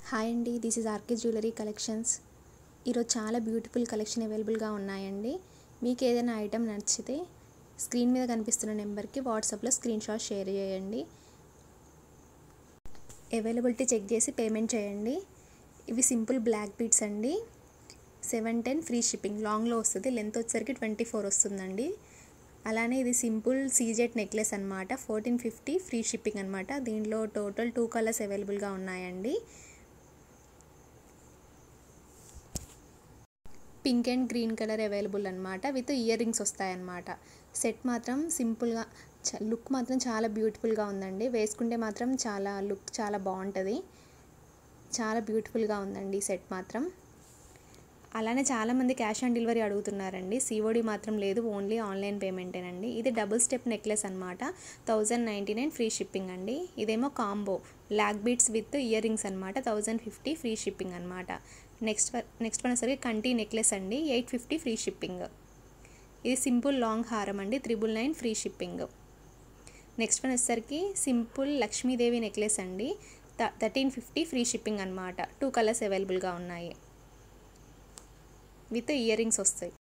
hi అండి this is RK jewellery collections ఈరోజు చాలా బ్యూటిఫుల్ కలెక్షన్ అవైలబుల్గా ఉన్నాయండి మీకు ఏదైనా ఐటెం నచ్చితే స్క్రీన్ మీద కనిపిస్తున్న నెంబర్కి వాట్సాప్లో స్క్రీన్ షాట్ షేర్ చేయండి అవైలబిలిటీ చెక్ చేసి పేమెంట్ చేయండి ఇవి సింపుల్ బ్లాక్ బీడ్స్ అండి సెవెన్ టెన్ ఫ్రీ షిప్పింగ్ లాంగ్లో వస్తుంది లెంత్ వచ్చేసరికి ట్వంటీ ఫోర్ వస్తుందండి అలానే ఇది సింపుల్ సీజెట్ నెక్లెస్ అనమాట ఫోర్టీన్ ఫిఫ్టీ ఫ్రీ షిప్పింగ్ అనమాట దీంట్లో టోటల్ టూ కలర్స్ అవైలబుల్గా ఉన్నాయండి pink and green colour available అనమాట విత్ ఇయర్ రింగ్స్ వస్తాయన్నమాట సెట్ మాత్రం సింపుల్గా లుక్ మాత్రం చాలా బ్యూటిఫుల్గా ఉందండి వేసుకుంటే మాత్రం చాలా లుక్ చాలా బాగుంటుంది చాలా బ్యూటిఫుల్గా ఉందండి సెట్ మాత్రం అలానే చాలామంది క్యాష్ ఆన్ డెలివరీ అడుగుతున్నారండి సిఓడి మాత్రం లేదు ఓన్లీ ఆన్లైన్ పేమెంటేనండి ఇది డబుల్ స్టెప్ నెక్లెస్ అనమాట thousand ninety nine free shipping అండి ఇదేమో combo black beads with ear rings అనమాట థౌజండ్ ఫిఫ్టీ ఫ్రీ షిప్పింగ్ అనమాట నెక్స్ట్ నెక్స్ట్ వచ్చేసరికి కంటి నెక్లెస్ అండి ఎయిట్ ఫిఫ్టీ ఫ్రీ షిప్పింగ్ ఇది సింపుల్ లాంగ్ హారం అండి triple nine free shipping next one వచ్చేసరికి సింపుల్ లక్ష్మీదేవి నెక్లెస్ అండి థర్టీన్ ఫిఫ్టీ ఫ్రీ షిప్పింగ్ అనమాట టూ కలర్స్ అవైలబుల్గా ఉన్నాయి విత్ ఇయర్ రింగ్స్ వస్తాయి